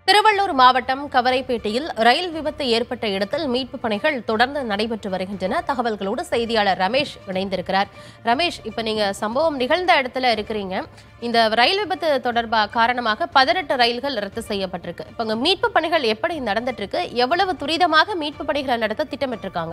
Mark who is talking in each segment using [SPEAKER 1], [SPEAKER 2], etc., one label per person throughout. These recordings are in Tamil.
[SPEAKER 1] திருவள்ளூர் மாவட்டம் கவரைப்பேட்டையில் ரயில் விபத்து ஏற்பட்ட இடத்தில் மீட்பு பணிகள் தொடர்ந்து நடைபெற்று வருகின்றன தகவல்களோடு செய்தியாளர் ரமேஷ் இணைந்திருக்கிறார் ரமேஷ் இப்ப நீங்க சம்பவம் நிகழ்ந்த இடத்துல இருக்கிறீங்க இந்த ரயில் விபத்து தொடர்பா காரணமாக பதினெட்டு ரயில்கள் ரத்து செய்யப்பட்டிருக்கு இப்ப இங்க மீட்பு பணிகள் எப்படி நடந்துட்டு இருக்கு எவ்வளவு துரிதமாக மீட்பு பணிகளை நடத்த திட்டமிட்டிருக்காங்க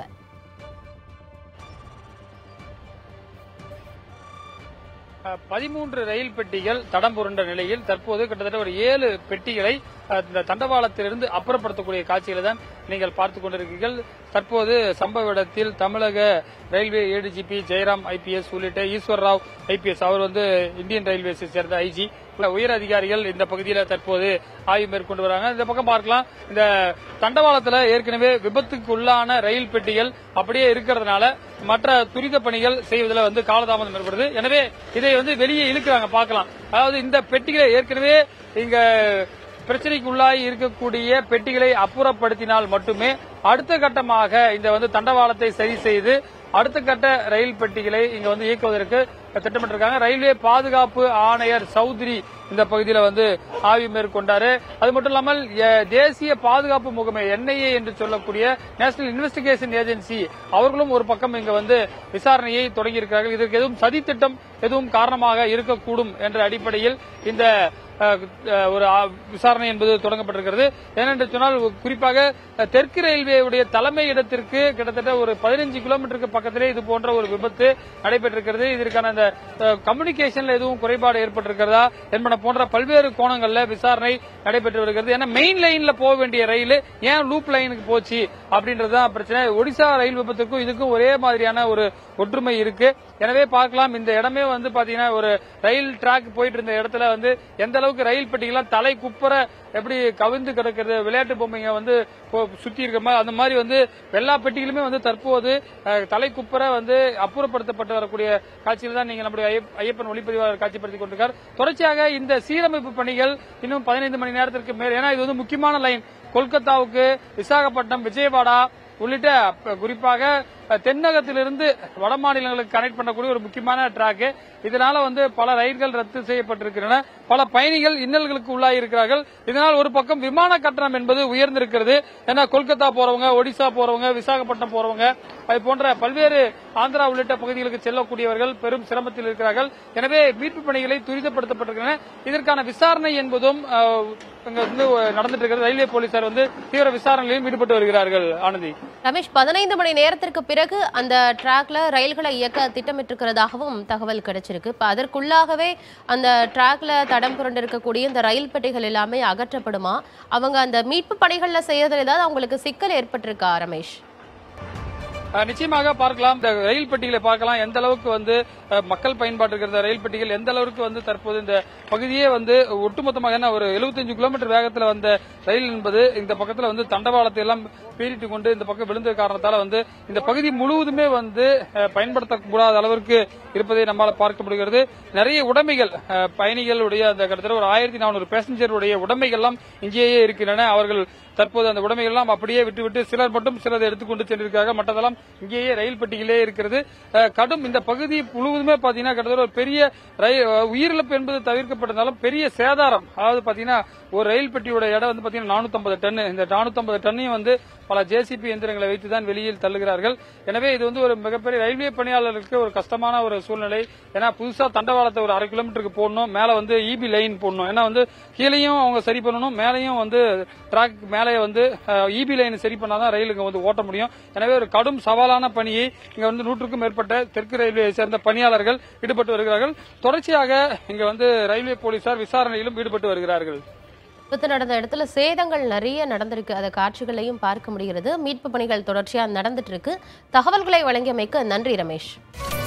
[SPEAKER 2] அஹ், பதிமூன்று ரயில் பெட்டிகள் தடம் புரண்ட நிலையில் தற்போது கிட்டத்தட்ட ஒரு ஏழு பெட்டிகளை அஹ், இந்த தண்டவாளத்திலிருந்து அப்புறப்படுத்தக்கூடிய காட்சிகளை தான் நீங்கள் பார்த்துக் கொண்டிருக்கிறீர்கள் தற்போது சம்பவ இடத்தில் தமிழக ரயில்வே ஏடிஜிபி ஜெயராம் ஐபிஎஸ் உள்ளிட்ட ஈஸ்வர் ராவ் ஐபிஎஸ் அவர் வந்து இந்தியன் ரயில்வேஸை சேர்ந்த ஐஜி உயர் அதிகாரிகள் இந்த பகுதியில் தற்போது ஆய்வு மேற்கொண்டு வராங்க இந்த பக்கம் பார்க்கலாம் இந்த தண்டவாளத்தில் ஏற்கனவே விபத்துக்கு உள்ளான ரயில் பெட்டிகள் அப்படியே இருக்கிறதுனால மற்ற துரித பணிகள் செய்வதில் வந்து காலதாமதம் ஏற்படுது எனவே இதை வந்து வெளியே இழுக்கிறாங்க பார்க்கலாம் அதாவது இந்த பெட்டிகளை ஏற்கனவே இங்க பிரச்சனைக்கு உள்ளாகி இருக்கக்கூடிய பெட்டிகளை அப்புறப்படுத்தினால் மட்டுமே அடுத்த கட்டமாக இந்த வந்து தண்டவாளத்தை சரி செய்து அடுத்த கட்ட ரயில் பெட்டிகளை இங்க வந்து இயக்குவதற்கு திட்டமிட்டிருக்காங்க ரயில்வே பாதுகாப்பு ஆணையர் சௌத்ரி இந்த பகுதியில் வந்து ஆய்வு மேற்கொண்டாரு அது மட்டும் இல்லாமல் எ- தேசிய பாதுகாப்பு முகமை என்ஐஏ என்று சொல்லக்கூடிய நேஷனல் இன்வெஸ்டிகேஷன் ஏஜென்சி அவர்களும் ஒரு பக்கம் இங்க வந்து விசாரணையை தொடங்கி இருக்கிறார்கள் இதற்கு எதுவும் சதித்திட்டம் எதுவும் காரணமாக இருக்கக்கூடும் என்ற அடிப்படையில் இந்த அஹ், அஹ், ஒரு ஆ- விசாரணை என்பது தொடங்கப்பட்டிருக்கிறது ஏனென்று சொன்னால் குறிப்பாக அஹ், தெற்கு ரயில்வேவுடைய தலைமை இடத்திற்கு கிட்டத்தட்ட ஒரு பதினஞ்சு கிலோமீட்டருக்கு பக்கத்திலே இது போன்ற ஒரு விபத்து நடைபெற்றிருக்கிறது இதற்கான அந்த கம்யூனிகேஷன்ல எதுவும் குறைபாடு ஏற்பட்டிருக்கிறதா என்பன போன்ற பல்வேறு கோணங்கள்ல விசாரணை நடைபெற்று வருகிறது ஏன்னா மெயின் லைன்ல போக வேண்டிய ரயில் ஏன் லூப் லைனுக்கு போச்சு அப்படின்றதுதான் பிரச்சனை ஒடிசா ரயில் விபத்துக்கும் இதுக்கும் ஒரே மாதிரியான ஒரு ஒற்றுமை இருக்கு எனவே பார்க்கலாம் இந்த இடமே வந்து பாத்தீங்கன்னா ஒரு ரயில் டிராக் போயிட்டு இருந்த இடத்துல வந்து எந்த அளவுக்கு ரயில் பெட்டிகள்லாம் தலை குப்புற எப்படி கவிழ்ந்து கிடக்கிறது விளையாட்டு பொம்மைங்க வந்து போ- சுத்தி இருக்கிற மாதிரி அந்த மாதிரி வந்து எல்லா பெட்டிகளுமே வந்து தற்போது அஹ், தலை குப்புற வந்து அப்புறப்படுத்தப்பட்டு வரக்கூடிய காட்சியில் தான் நீங்க நம்முடைய ஐயப்- ஐயப்பன் ஒளிப்பதிவாளர் காட்சிப்படுத்திக் கொண்டிருக்கார் தொடர்ச்சியாக இந்த சீரமைப்பு பணிகள் இன்னும் பதினைந்து மணி நேரத்திற்கு மேல் ஏன்னா இது வந்து முக்கியமான லைன் கொல்கத்தாவுக்கு விசாகப்பட்டினம் விஜயவாடா உள்ளிட்ட ப- குறிப்பாக அஹ், தென்னகத்திலிருந்து வட மாநிலங்களுக்கு கனெக்ட் பண்ணக்கூடிய ஒரு முக்கியமான டிராக் இதனால வந்து பல ரயில்கள் ரத்து செய்யப்பட்டிருக்கின்றன பல பயணிகள் இன்னல்களுக்கு உள்ளாகி இருக்கிறார்கள் இதனால் ஒரு பக்கம் விமான கட்டணம் என்பது உயர்ந்திருக்கிறது ஏன்னா கொல்கத்தா போறவங்க ஒடிசா போறவங்க விசாகப்பட்டினம் போறவங்க அது போன்ற பல்வேறு ஆந்திரா உள்ளிட்ட பகுதிகளுக்கு செல்லக்கூடியவர்கள் பெரும் சிரமத்தில் இருக்கிறார்கள் எனவே மீட்பு பணிகளை துரிதப்படுத்தப்பட்டிருக்கின்றன இதற்கான விசாரணை என்பதும் அஹ், இங்க வந்து நடந்துட்டு இருக்கிறது ரயில்வே போலீசார் வந்து தீவிர விசாரணையிலும் ஈடுபட்டு வருகிறார்கள் ஆனந்தி
[SPEAKER 1] ரமேஷ் பதினைந்து மணி நேரத்திற்கு பிறகு அந்த டிராக்ல ரயில்களை இயக்க திட்டமிட்டிருக்கிறதாகவும் தகவல் கிடைச்சிருக்கு இப்ப அதற்குள்ளாகவே அந்த டிராக்ல தடம் புரண்டிருக்கக்கூடிய இந்த ரயில் பெட்டிகள் எல்லாமே அகற்றப்படுமா அவங்க அந்த மீட்பு பணிகள்ல செய்யறதுல ஏதாவது அவங்களுக்கு சிக்கல் ஏற்பட்டிருக்கா ரமேஷ்
[SPEAKER 2] அஹ், நிச்சயமாக பார்க்கலாம் இந்த ரயில் பெட்டிகளை பார்க்கலாம் எந்த அளவுக்கு வந்து அஹ், மக்கள் பயன்பாட்டு இருக்கிற இந்த ரயில் பெட்டிகள் எந்த அளவுக்கு வந்து தற்போது இந்த பகுதியே வந்து ஒட்டுமொத்தமாக என்ன ஒரு 75 கிலோமீட்டர் வேகத்தில் வந்த ரயில் என்பது இந்த பக்கத்தில் வந்து தண்டவாளத்தை எல்லாம் பீறிட்டு கொண்டு இந்த பக்கம் விழுந்த காரணத்தால வந்து இந்த பகுதி முழுவதுமே வந்து அஹ், பயன்படுத்தக்கூடாத அளவிற்கு இருப்பதை நம்மால் பார்க்க முடிகிறது நிறைய உடைமைகள் அஹ், பயணிகளுடைய அந்த கிட்டத்தட்ட ஒரு ஆயிரத்தி நானூறு பேசஞ்சருடைய உடைமைகள்லாம் இங்கேயே இருக்கின்றன அவர்கள் தற்போது அந்த உடைமைகள் எல்லாம் அப்படியே விட்டுவிட்டு சிலர் மட்டும் சிலர் எடுத்துக்கொண்டு சென்றிருக்கிறார்கள் மற்றதெல்லாம் இங்கேயே ரயில் பெட்டிகளே இருக்கிறது அஹ், கடும் இந்த பகுதி முழுவதுமே பாத்தீங்கன்னா கிட்டத்தட்ட ஒரு பெரிய ரயில் அஹ், உயிரிழப்பு என்பது தவிர்க்கப்பட்டிருந்தாலும் பெரிய சேதாரம் அதாவது பாத்தீங்கன்னா ஒரு ரயில் பெட்டியோட எடை வந்து பாத்தீங்கன்னா 450 டன் இந்த 450 டன்னையும் வந்து பல ஜேசிபி எந்திரங்களை வைத்து தான் வெளியில் தள்ளுகிறார்கள் எனவே இது வந்து ஒரு மிகப்பெரிய ரயில்வே பணியாளர்களுக்கு ஒரு கஷ்டமான ஒரு சூழ்நிலை ஏன்னா புதுசா தண்டவாளத்தை ஒரு அரை கிலோமீட்டருக்கு போடணும் மேல வந்து இபி லைன் போடணும் ஏன்னா வந்து கீழேயும் அவங்க சரி பண்ணணும் மேலேயும் வந்து டிராக் மேலே வந்து இபி லைன் சரி பண்ணாதான் ரயில் இங்க வந்து ஓட்ட முடியும் எனவே ஒரு கடும் சவாலான பணியை இங்க வந்து நூற்றுக்கும் மேற்பட்ட தெற்கு ரயில்வே சேர்ந்த பணியாளர்கள் ஈடுபட்டு வருகிறார்கள் தொடர்ச்சியாக இங்க வந்து ரயில்வே போலீசார் விசாரணையிலும் ஈடுபட்டு வருகிறார்கள்
[SPEAKER 1] விபத்து நடந்த இடத்துல சேதங்கள் நிறைய நடந்திருக்கு அதை காட்சிகளையும் பார்க்க முடிகிறது மீட்பு பணிகள் தொடர்ச்சியா நடந்துட்டு இருக்கு தகவல்களை வழங்கியமைக்கு நன்றி ரமேஷ்